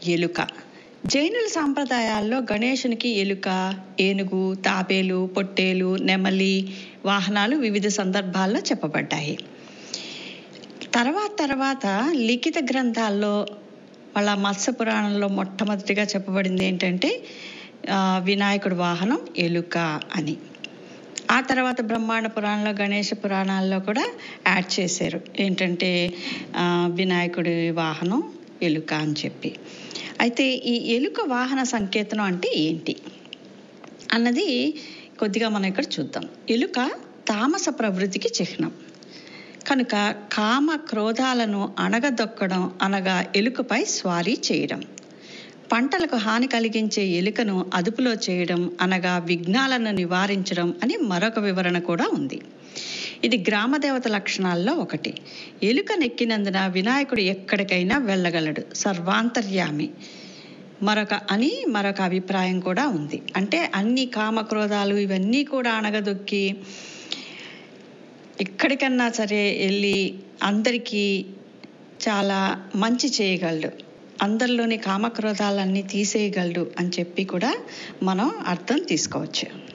ఎలుక జైనుల సాంప్రదాయాల్లో గణేశునికి ఎలుక ఏనుగు తాబేలు పొట్టేలు నెమలి వాహనాలు వివిధ సందర్భాల్లో చెప్పబడ్డాయి తర్వాత తర్వాత లిఖిత గ్రంథాల్లో వాళ్ళ మత్స్య పురాణంలో మొట్టమొదటిగా చెప్పబడింది ఏంటంటే ఆ, వినాయకుడి వాహనం ఎలుక అని ఆ తర్వాత బ్రహ్మాండ పురాణంలో గణేష పురాణాల్లో కూడా యాడ్ చేశారు ఏంటంటే ఆ, వినాయకుడి వాహనం ఎలుక అని చెప్పి అయితే ఈ ఎలుక వాహన సంకేతనం అంటే ఏంటి అన్నది కొద్దిగా మనం ఇక్కడ చూద్దాం ఎలుక తామస ప్రవృత్తికి చిహ్నం కనుక కామ క్రోధాలను అణగదొక్కడం అనగా ఎలుకపై స్వారీ చేయడం పంటలకు హాని కలిగించే ఎలుకను అదుపులో చేయడం అనగా విఘ్నాలను నివారించడం అని మరొక వివరణ కూడా ఉంది ఇది గ్రామదేవత లక్షణాల్లో ఒకటి ఎలుక నెక్కినందున వినాయకుడు ఎక్కడికైనా వెళ్ళగలడు సర్వాంతర్యామి మరొక అని మరొక అభిప్రాయం కూడా ఉంది అంటే అన్ని కామక్రోధాలు ఇవన్నీ కూడా అణగదొక్కి ఎక్కడికన్నా సరే వెళ్ళి అందరికీ చాలా మంచి చేయగలడు అందరిలోని కామక్రోధాలన్నీ తీసేయగలడు అని చెప్పి కూడా మనం అర్థం తీసుకోవచ్చు